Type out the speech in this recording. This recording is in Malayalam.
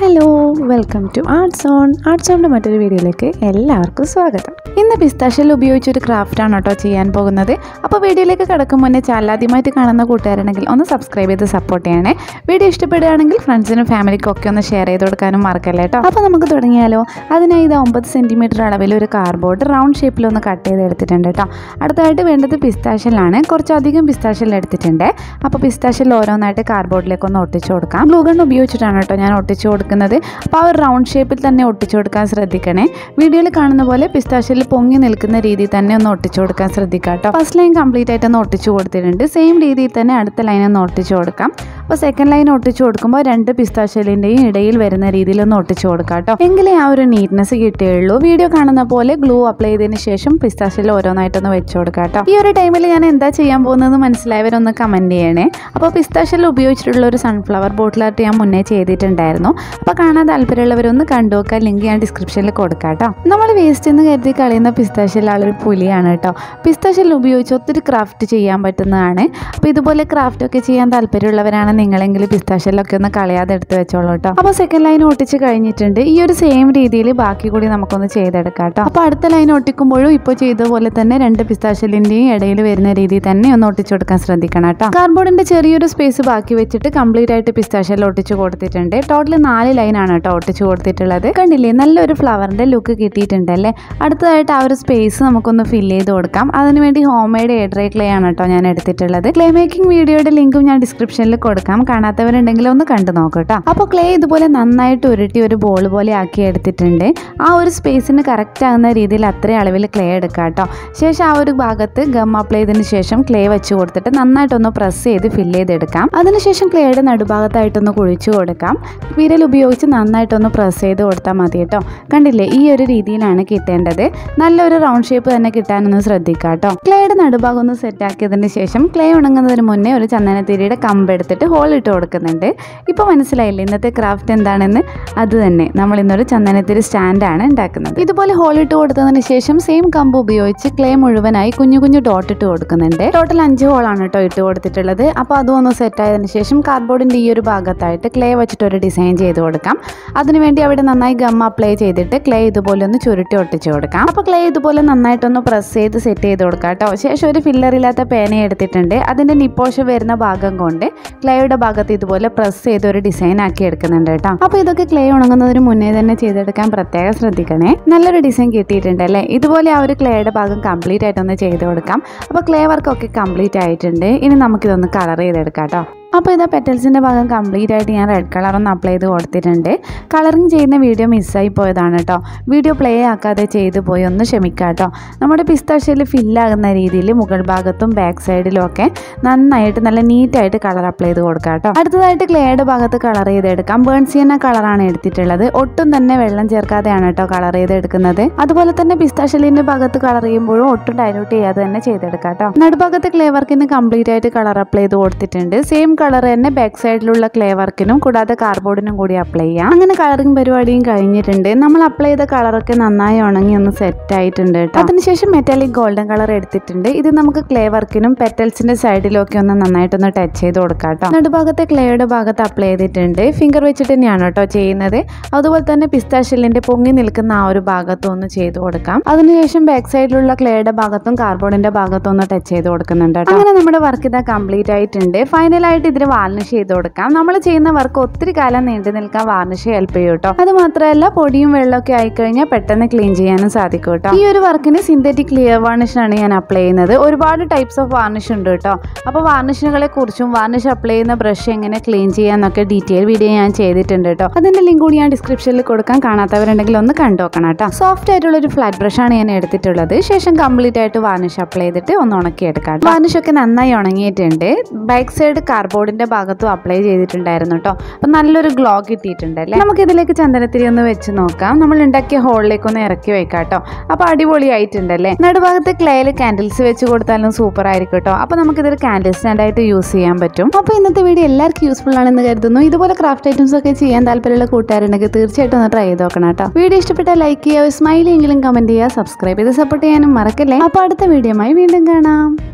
hello welcome to art zone art സോണിൻ്റെ മറ്റൊരു വീഡിയോയിലേക്ക് എല്ലാവർക്കും സ്വാഗതം ഇന്ന് പിസ്താഷ്യൽ ഉപയോഗിച്ചൊരു ക്രാഫ്റ്റാണ് കേട്ടോ ചെയ്യാൻ പോകുന്നത് അപ്പോൾ വീഡിയോയിലേക്ക് കിടക്കും മുന്നേ ചാനൽ ആദ്യമായിട്ട് കാണുന്ന കൂട്ടുകാരാണെങ്കിൽ ഒന്ന് സബ്സ്ക്രൈബ് ചെയ്ത് സപ്പോർട്ട് ചെയ്യണേ വീഡിയോ ഇഷ്ടപ്പെടുകയാണെങ്കിൽ ഫ്രണ്ട്സിനും ഫാമിലിക്കും ഒക്കെ ഒന്ന് ഷെയർ ചെയ്ത് കൊടുക്കാനും മറക്കല്ലേ കേട്ടോ അപ്പോൾ നമുക്ക് തുടങ്ങിയാലോ അതിനായി ഇത് ഒമ്പത് സെൻറ്റിമീറ്റർ അളവിൽ ഒരു കാർഡ്ബോർഡ് റൗണ്ട് ഷേപ്പിലൊന്ന് കട്ട് ചെയ്ത് എടുത്തിട്ടുണ്ട് കേട്ടോ അടുത്തതായിട്ട് വേണ്ടത് പിസ്താഷ്യലാണ് കുറച്ചധികം പിസ്താഷ്യൽ എടുത്തിട്ടുണ്ട് അപ്പോൾ പിസ്താഷ്യൽ ഓരോന്നായിട്ട് കാർഡ്ബോർഡിലേക്ക് ഒന്ന് ഒട്ടിച്ചു കൊടുക്കാം ഗ്ലൂ ഗൺ ഉപയോഗിച്ചിട്ടാണ് കേട്ടോ ഞാൻ ഒട്ടിച്ചു കൊടുക്കുന്നത് അപ്പോൾ ആ ഒരു റൗണ്ട് ഷേപ്പിൽ തന്നെ ഒട്ടിച്ചു കൊടുക്കാൻ ശ്രദ്ധിക്കണേ വീഡിയോയിൽ കാണുന്ന പോലെ പിസ്താഷ്യൽ പൊങ്ങി നിൽക്കുന്ന രീതിയിൽ തന്നെ ഒന്ന് ഒട്ടിച്ചു കൊടുക്കാൻ ശ്രദ്ധിക്കാം കേട്ടോ ഫസ്റ്റ് ലൈൻ കംപ്ലീറ്റ് ആയിട്ട് ഒന്ന് ഒട്ടിച്ചു കൊടുത്തിട്ടുണ്ട് സെയിം രീതിയിൽ തന്നെ അടുത്ത ലൈൻ ഒന്ന് ഒട്ടിച്ചു കൊടുക്കാം അപ്പോൾ സെക്കൻഡ് ലൈൻ ഒട്ടിച്ചു കൊടുക്കുമ്പോൾ രണ്ട് പിസ്താഷ്യലിൻ്റെയും ഇടയിൽ വരുന്ന രീതിയിൽ ഒന്ന് ഒട്ടിച്ചു കൊടുക്കാം കേട്ടോ എങ്കിലേ ആ ഒരു നീറ്റ്നെസ് കിട്ടുകയുള്ളൂ വീഡിയോ കാണുന്ന പോലെ ഗ്ലൂ അപ്ലൈ ചെയ്തതിന് ശേഷം പിസ്താഷ്യൽ ഓരോന്നായിട്ടൊന്ന് വെച്ചു കൊടുക്കാം കേട്ടോ ഈ ഒരു ടൈമിൽ ഞാൻ എന്താ ചെയ്യാൻ പോകുന്നത് മനസ്സിലായവരൊന്ന് കമൻറ്റ് ചെയ്യണേ അപ്പോൾ പിസ്താഷ്യൽ ഉപയോഗിച്ചിട്ടുള്ള ഒരു സൺഫ്ലവർ ബോട്ടിൽ ആർട്ട് ഞാൻ മുന്നേ ചെയ്തിട്ടുണ്ടായിരുന്നു അപ്പോൾ കാണാൻ താല്പര്യമുള്ളവരൊന്ന് കണ്ടു നോക്കാൻ ലിങ്ക് ഞാൻ ഡിസ്ക്രിപ്ഷനിൽ കൊടുക്കാം കേട്ടോ നമ്മൾ വേസ്റ്റ് എന്ന് കരുതി കളയുന്ന പിസ്താഷ്യൽ ആളൊരു പുലിയാണ് കേട്ടോ പിസ്താഷ്യൽ ഉപയോഗിച്ച് ഒത്തിരി ക്രാഫ്റ്റ് ചെയ്യാൻ പറ്റുന്നതാണ് അപ്പോൾ ഇതുപോലെ ക്രാഫ്റ്റ് ഒക്കെ ചെയ്യാൻ താല്പര്യമുള്ളവരാണ് നിങ്ങളെങ്കിൽ പിസ്താഷ്യലൊക്കെ ഒന്ന് കളയാതെ എടുത്ത് വെച്ചോളൂ കേട്ടോ അപ്പോൾ സെക്കൻഡ് ലൈൻ ഒട്ടിച്ച് കഴിഞ്ഞിട്ടുണ്ട് ഈ ഒരു സെയിം രീതിയിൽ ബാക്കി കൂടി നമുക്കൊന്ന് ചെയ്തെടുക്കാം കേട്ടോ അപ്പോൾ അടുത്ത ലൈൻ ഒട്ടിക്കുമ്പോഴും ഇപ്പോൾ ചെയ്ത പോലെ തന്നെ രണ്ട് പിസ്താഷ്യലിൻ്റെയും ഇടയിൽ വരുന്ന രീതിയിൽ തന്നെ ഒന്ന് ഒട്ടിച്ചു കൊടുക്കാൻ ശ്രദ്ധിക്കണം കേട്ടോ കാർഡ്ബോർഡിൻ്റെ ചെറിയൊരു സ്പേസ് ബാക്കി വെച്ചിട്ട് കംപ്ലീറ്റ് ആയിട്ട് പിസ്താഷ്യൽ ഒട്ടിച്ച് കൊടുത്തിട്ടുണ്ട് ടോട്ടൽ നാല് ലൈനാണ് കേട്ടോ ഒട്ടിച്ച് കൊടുത്തിട്ടുള്ളത് കണ്ടില്ലേ നല്ലൊരു ഫ്ലവറിൻ്റെ ലുക്ക് കിട്ടിയിട്ടുണ്ടല്ലേ അടുത്തതായിട്ട് ആ ഒരു സ്പേസ് നമുക്കൊന്ന് ഫില്ല് ചെയ്ത് കൊടുക്കാം അതിനുവേണ്ടി ഹോം മെയ്ഡ് എയർ ക്ലേ ആണ് കേട്ടോ ഞാൻ എടുത്തിട്ടുള്ളത് ക്ലേ മേക്കിംഗ് വീഡിയോയുടെ ലിങ്കും ഞാൻ ഡിസ്ക്രിപ്ഷനിൽ കൊടുക്കാം കാണാത്തവരുണ്ടെങ്കിൽ ഒന്ന് കണ്ടു നോക്കൂ കേട്ടോ അപ്പോൾ ക്ലേ ഇതുപോലെ നന്നായിട്ട് ഉരുട്ടി ഒരു ബോൾ പോലെ ആക്കി എടുത്തിട്ടുണ്ട് ആ ഒരു സ്പേസിന് കറക്റ്റ് ആകുന്ന രീതിയിൽ അത്രയും അളവിൽ ക്ലേ എടുക്കാം കേട്ടോ ശേഷം ആ ഒരു ഭാഗത്ത് ഗം അപ്ലൈ ചെയ്തതിന് ശേഷം ക്ലേ വെച്ച് കൊടുത്തിട്ട് നന്നായിട്ടൊന്ന് പ്രസ് ചെയ്ത് ഫില്ല് ചെയ്തെടുക്കാം അതിനുശേഷം ക്ലേയുടെ നടുഭാഗത്തായിട്ടൊന്ന് കുഴിച്ചു കൊടുക്കാം വിരൽ ഉപയോഗിച്ച് നന്നായിട്ടൊന്ന് പ്രസ് ചെയ്ത് കൊടുത്താൽ മതി കേട്ടോ കണ്ടില്ലേ ഈ ഒരു രീതിയിലാണ് കിട്ടേണ്ടത് നല്ലൊരു റൗണ്ട് ഷേപ്പ് തന്നെ കിട്ടാനൊന്ന് ശ്രദ്ധിക്കുക കേട്ടോ ക്ലേയുടെ നടുഭാഗം ഒന്ന് സെറ്റ് ആക്കിയതിന് ശേഷം ക്ലേ ഉണങ്ങുന്നതിന് മുന്നേ ഒരു ചന്ദനത്തിരിയുടെ കമ്പ് എടുത്തിട്ട് ഹോൾ ഇട്ട് കൊടുക്കുന്നുണ്ട് ഇപ്പോൾ മനസ്സിലായില്ലേ ഇന്നത്തെ ക്രാഫ്റ്റ് എന്താണെന്ന് അത് തന്നെ നമ്മൾ ഇന്നൊരു ചന്ദനത്തിരി സ്റ്റാൻഡാണ് ഉണ്ടാക്കുന്നത് ഇതുപോലെ ഹോൾ ഇട്ട് കൊടുത്തതിന് ശേഷം സെയിം കമ്പ് ഉപയോഗിച്ച് ക്ലേ മുഴുവനായി കുഞ്ഞു കുഞ്ഞു ഡോട്ട് ഇട്ട് കൊടുക്കുന്നുണ്ട് ടോട്ടൽ അഞ്ച് ഹോളാണ് കേട്ടോ ഇട്ട് കൊടുത്തിട്ടുള്ളത് അപ്പോൾ അതും ഒന്ന് സെറ്റ് ആയതിനു ശേഷം കാർഡ്ബോർഡിൻ്റെ ഈ ഒരു ഭാഗത്തായിട്ട് ക്ലേ വെച്ചിട്ട് ഒരു ഡിസൈൻ ചെയ്ത് കൊടുക്കാം അതിനുവേണ്ടി അവിടെ നന്നായി ഗം അപ്ലൈ ചെയ്തിട്ട് ക്ലേ ഇതുപോലെ ഒന്ന് ചുരുട്ടി ഒട്ടിച്ച് കൊടുക്കാം അപ്പോൾ ക്ലേ ഇതുപോലെ നന്നായിട്ടൊന്ന് പ്രസ് ചെയ്ത് സെറ്റ് ചെയ്ത് കൊടുക്കാം കേട്ടോ ശേഷം ഒരു ഫില്ലർ ഇല്ലാത്ത പേന എടുത്തിട്ടുണ്ട് അതിൻ്റെ നിപ്പോഷ വരുന്ന ഭാഗം കൊണ്ട് ക്ലേയുടെ ഭാഗത്ത് ഇതുപോലെ പ്രസ് ചെയ്ത് ഒരു ഡിസൈൻ ആക്കി എടുക്കുന്നുണ്ട് കേട്ടോ അപ്പോൾ ഇതൊക്കെ ക്ലേ ഉണങ്ങുന്നതിന് മുന്നേ തന്നെ ചെയ്തെടുക്കാൻ പ്രത്യേകം ശ്രദ്ധിക്കണേ നല്ലൊരു ഡിസൈൻ കിട്ടിയിട്ടുണ്ട് അല്ലേ ഇതുപോലെ ആ ഒരു ക്ലേയുടെ ഭാഗം കംപ്ലീറ്റ് ആയിട്ടൊന്ന് ചെയ്ത് കൊടുക്കാം അപ്പോൾ ക്ലേ വർക്കൊക്കെ കംപ്ലീറ്റ് ആയിട്ടുണ്ട് ഇനി നമുക്കിതൊന്ന് കളർ ചെയ്തെടുക്കാം കേട്ടോ അപ്പോൾ ഇതാ പെറ്റൽസിൻ്റെ ഭാഗം കംപ്ലീറ്റ് ആയിട്ട് ഞാൻ റെഡ് കളർ ഒന്ന് അപ്ലൈ ചെയ്ത് കൊടുത്തിട്ടുണ്ട് കളറിങ് ചെയ്യുന്ന വീഡിയോ മിസ്സായി പോയതാണ് കേട്ടോ വീഡിയോ പ്ലേ ആക്കാതെ ചെയ്ത് പോയി ഒന്ന് ക്ഷമിക്കാം കേട്ടോ നമ്മുടെ പിസ്താഷ്യയിൽ ഫില്ലാകുന്ന രീതിയിൽ മുകൾ ഭാഗത്തും ബാക്ക് സൈഡിലും ഒക്കെ നന്നായിട്ട് നല്ല നീറ്റായിട്ട് കളർ അപ്ലൈ ചെയ്ത് കൊടുക്കാം കേട്ടോ അടുത്തതായിട്ട് ക്ലേയുടെ ഭാഗത്ത് കളർ ചെയ്തെടുക്കാം ബേൺസ് ചെയ്യുന്ന കളറാണ് എടുത്തിട്ടുള്ളത് ഒട്ടും തന്നെ വെള്ളം ചേർക്കാതെയാണ് കേട്ടോ കളർ ചെയ്തെടുക്കുന്നത് അതുപോലെ തന്നെ പിസ്താഷ്യലിൻ്റെ ഭാഗത്ത് കളർ ചെയ്യുമ്പോഴും ഒട്ടും ഡൈലൂട്ട് ചെയ്യാതെ തന്നെ ചെയ്തെടുക്കാം കേട്ടോ നടുഭാഗത്ത് ക്ലേ വർക്കിന് കംപ്ലീറ്റ് ആയിട്ട് കളർ അപ്ലൈ ചെയ്ത് കൊടുത്തിട്ടുണ്ട് സെയിം കളർ തന്നെ ബാക്ക് സൈഡിലുള്ള ക്ലേ വർക്കിനും കൂടാതെ കാർഡ്ബോർഡിനും കൂടി അപ്ലൈ ചെയ്യാം അങ്ങനെ കളറിംഗ് പരിപാടിയും കഴിഞ്ഞിട്ടുണ്ട് നമ്മൾ അപ്ലൈ ചെയ്ത കളറൊക്കെ നന്നായി ഉണങ്ങി ഒന്ന് സെറ്റ് ആയിട്ടുണ്ട് കേട്ടോ അതിനുശേഷം മെറ്റാലിക് ഗോൾഡൻ കളർ എടുത്തിട്ടുണ്ട് ഇത് നമുക്ക് ക്ലേ വർക്കിനും പെറ്റൽസിന്റെ സൈഡിലും ഒക്കെ ഒന്ന് നന്നായിട്ടൊന്ന് ടച്ച് ചെയ്ത് കൊടുക്കാം കേട്ടോ നടുഭാഗത്തെ ക്ലേയുടെ ഭാഗത്ത് അപ്ലൈ ചെയ്തിട്ടുണ്ട് ഫിംഗർ വെച്ചിട്ട് തന്നെയാണ് കേട്ടോ ചെയ്യുന്നത് അതുപോലെ തന്നെ പിസ്താഷ്യലിന്റെ പൊങ്ങി നിൽക്കുന്ന ആ ഒരു ഭാഗത്തും ഒന്ന് ചെയ്ത് കൊടുക്കാം അതിനുശേഷം ബാക്ക് സൈഡിലുള്ള ക്ലേയുടെ ഭാഗത്തും കാർബോർഡിന്റെ ഭാഗത്തും ഒന്ന് ടച്ച് ചെയ്ത് കൊടുക്കുന്നുണ്ട് കേട്ടോ അങ്ങനെ നമ്മുടെ വർക്ക് ഇതാ കംപ്ലീറ്റ് ആയിട്ടുണ്ട് ഫൈനലായിട്ട് ഇതിന് വാർണിഷ് ചെയ്ത് കൊടുക്കാം നമ്മൾ ചെയ്യുന്ന വർക്ക് ഒത്തിരി കാലം നീണ്ടു നിൽക്കാൻ വാർണിഷ് ഹെൽപ്പ് ചെയ്യും കേട്ടോ അത് മാത്രമല്ല പൊടിയും വെള്ളമൊക്കെ ആയിക്കഴിഞ്ഞാൽ പെട്ടെന്ന് ക്ലീൻ ചെയ്യാനും സാധിക്കും കേട്ടോ ഈ ഒരു വർക്കിന് സിന്തറ്റിക് ക്ലിയർ വാർണിഷാണ് ഞാൻ അപ്ലൈ ചെയ്യുന്നത് ഒരുപാട് ടൈപ്സ് ഓഫ് വാർണിഷ് ഉണ്ട് കേട്ടോ അപ്പോൾ വാർണിഷുകളെ കുറിച്ചും വാർണിഷ് അപ്ലൈ ചെയ്യുന്ന ബ്രഷ് എങ്ങനെ ക്ലീൻ ചെയ്യാന്നൊക്കെ ഡീറ്റെയിൽ വീഡിയോ ഞാൻ ചെയ്തിട്ടുണ്ട് കേട്ടോ അതിന്റെ ലിങ്ക് കൂടി ഞാൻ ഡിസ്ക്രിപ്ഷനിൽ കൊടുക്കാൻ കാണാത്തവരുണ്ടെങ്കിൽ ഒന്ന് കണ്ടു നോക്കണം കേട്ടോ സോഫ്റ്റ് ആയിട്ടുള്ള ഒരു ഫ്ലാറ്റ് ബ്രഷാണ് ഞാൻ എടുത്തിട്ടുള്ളത് ശേഷം കംപ്ലീറ്റ് ആയിട്ട് വാർണിഷ് അപ്ലൈ ചെയ്തിട്ട് ഒന്ന് ഉണക്കിയെടുക്കാം വാർണിഷ് ഒക്കെ നന്നായി ഉണങ്ങിയിട്ടുണ്ട് ബാക്ക് സൈഡ് കാർഡ്ബോർഡിന്റെ ഭാഗത്തും അപ്ലൈ ചെയ്തിട്ടുണ്ടായിരുന്നു കേട്ടോ അപ്പം നല്ലൊരു ഗ്ലോ കിട്ടിയിട്ടുണ്ട് അല്ലേ നമുക്ക് ഇതിലേക്ക് ചന്ദനത്തിരി ഒന്ന് വെച്ച് നോക്കാം നമ്മൾ ഉണ്ടാക്കിയ ഹോളിലേക്ക് ഒന്ന് ഇറക്കി വെക്കാം കേട്ടോ അപ്പോൾ അടിപൊളിയായിട്ടുണ്ടല്ലേ നടുഭാഗത്ത് ക്ലേയിൽ കാൻഡിൽസ് വെച്ച് കൊടുത്താലും സൂപ്പർ ആയിരിക്കും കേട്ടോ അപ്പോൾ നമുക്കിതൊരു കാൻഡിൽ സ്റ്റാൻഡായിട്ട് യൂസ് ചെയ്യാൻ പറ്റും അപ്പോൾ ഇന്നത്തെ വീഡിയോ എല്ലാവർക്കും യൂസ്ഫുൾ ആണെന്ന് കരുതുന്നു ഇതുപോലെ ക്രാഫ്റ്റ് ഐറ്റംസ് ഒക്കെ ചെയ്യാൻ താല്പര്യമുള്ള കൂട്ടുകാരുണ്ടെങ്കിൽ തീർച്ചയായിട്ടും ഒന്ന് ട്രൈ ചെയ്ത് നോക്കണം കേട്ടോ വീഡിയോ ഇഷ്ടപ്പെട്ടാൽ ലൈക്ക് ചെയ്യുക സ്മൈൽ എങ്കിലും കമൻറ്റ് ചെയ്യുക സബ്സ്ക്രൈബ് ചെയ്ത് സപ്പോർട്ട് ചെയ്യാനും മറക്കല്ലേ അപ്പോൾ അടുത്ത വീഡിയോയുമായി വീണ്ടും കാണാം